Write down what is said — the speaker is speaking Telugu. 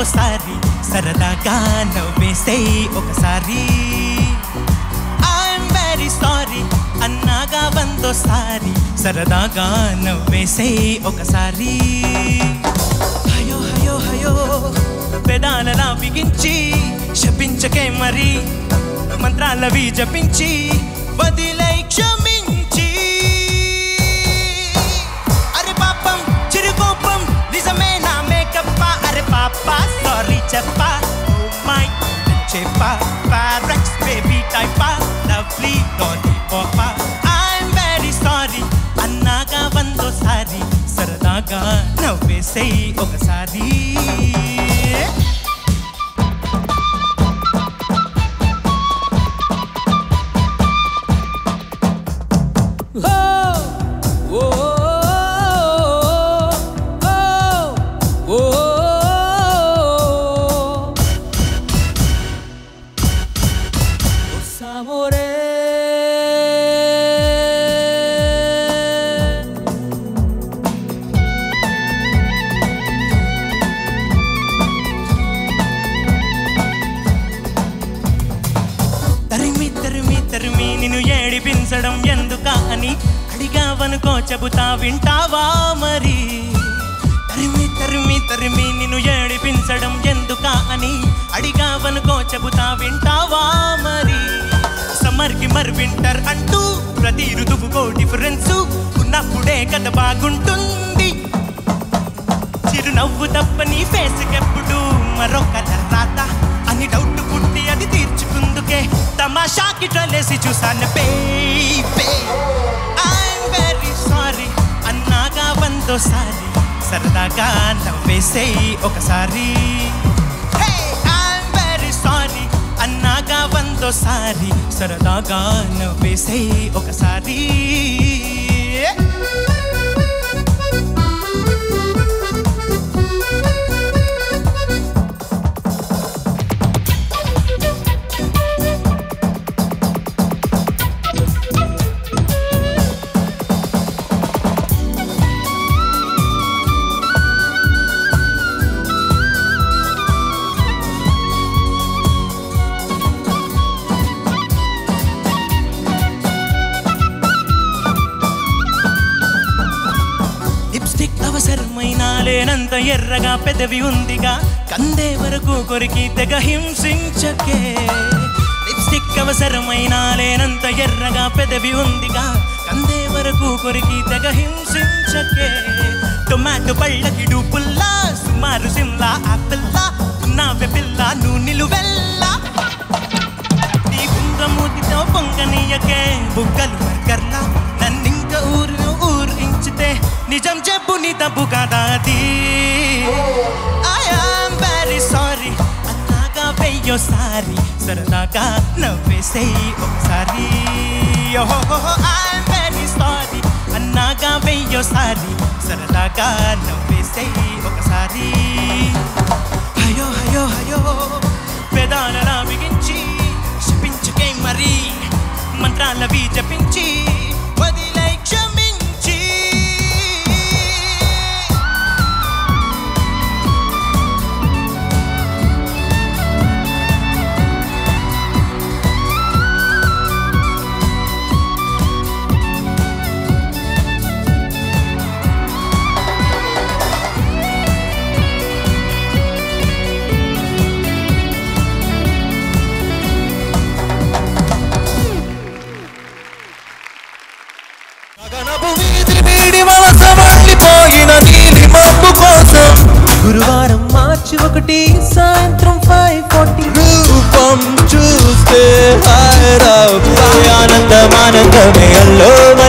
వందోసారి సరదాగా నవ్వేసేయ్ ఒకసారి ఐఎమ్ వెరీ సారీ అన్నాగా వందోసారి సరదాగా నవ్వేసేయ్ ఒకసారి హయో హయో హయో పెదాలలా బిగించి శపించకే మరి మంత్రాలవి జపించి వదిలై క్షమించి అరే పాపం చిరుకోపం నిజమే నా మేకప్ప అరే పాప సారీ చెప్పా ఓ మై చెప్పా పారెక్స్ బేబీ టైపా లవ్లీ లాలీపాప ఐఎమ్ వెరీ సారీ అన్నాగా వందోసారి సరదాగా నవ్వేసేయ్ ఒకసారి తరిమి తరిమి తరిమి నిన్ను ఏడిపించడం ఎందుక అని అడిగావనుకో చెబుతా వింటావా మరి తరిమి తరిమి తరిమి నిన్ను ఏడిపించడం ఎందుక అని అడిగావనుకో చెబుతా వింటావా మరి సమ్మర్ కి మర్ వింటర్ అంటూ ప్రతి ఋతువుకో డిఫరెన్స్ ఉన్నప్పుడే కథ బాగుంటుంది చిరునవ్వు తప్ప నీ ఫేస్కెప్పుడు మరొక రాత అని డౌట్ పుట్టి అది తీర్చుకుందుకే తమాషాకి ట్రలేసి చూసాను బేబే ఐఎమ్ వెరీ సారీ అన్నాగా వందోసారి సరదాగా నవ్వేసేయ్ ఒకసారి ఐఎమ్ వెరీ సారీ అన్నాగా వందోసారి సరదాగా నవ్వేసేయ్ ఒకసారి లిప్స్టిక్ అవసరమైన లేనంత ఎర్రగా పెదవి ఉందిగా కందే వరకు కొరికి తెగ హింసించకే లిప్స్టిక్ అవసరమైన లేనంత ఎర్రగా పెదవి ఉందిగా కందే వరకు కొరికి తెగ హింసించకే టొమాటో పళ్ళకి డూపుల్లా సుమారు సిమ్లా ఆపిల్లా నావె పిల్ల నువ్వు నిలువెల్లా నీ బుంగమూతితో పొంగనీయకే బుగ్గలు మర్కర్లా నన్నింక ఊరు ఊరించితే నిజం చెప్పు నీ తప్పు కదా అది ఐఎమ్ వెరీ సారీ అన్నాగా వెయ్యోసారి సరదాగా నవ్వేసేయ్ ఒకసారి ఐఎమ్ వెరీ సారీ అన్నాగా వెయ్యోసారి సరదాగా నవ్వేసేయ్ ఒకసారి అయ్యో అయ్యో అయ్యో పెదాలలా బిగించి శపించుకే మరి మంత్రాలవి జపించి వదిలై క్షమించి గగనపు వీధి వీడి వలస వెళ్ళిపోయిన నీలి మబ్బు కోసం గురువారం మార్చి ఒకటి సాయంత్రం ఫైవ్ ఫార్టీ రూపం చూస్తే హాయరావు ఆనందం ఆనందమే అల్లో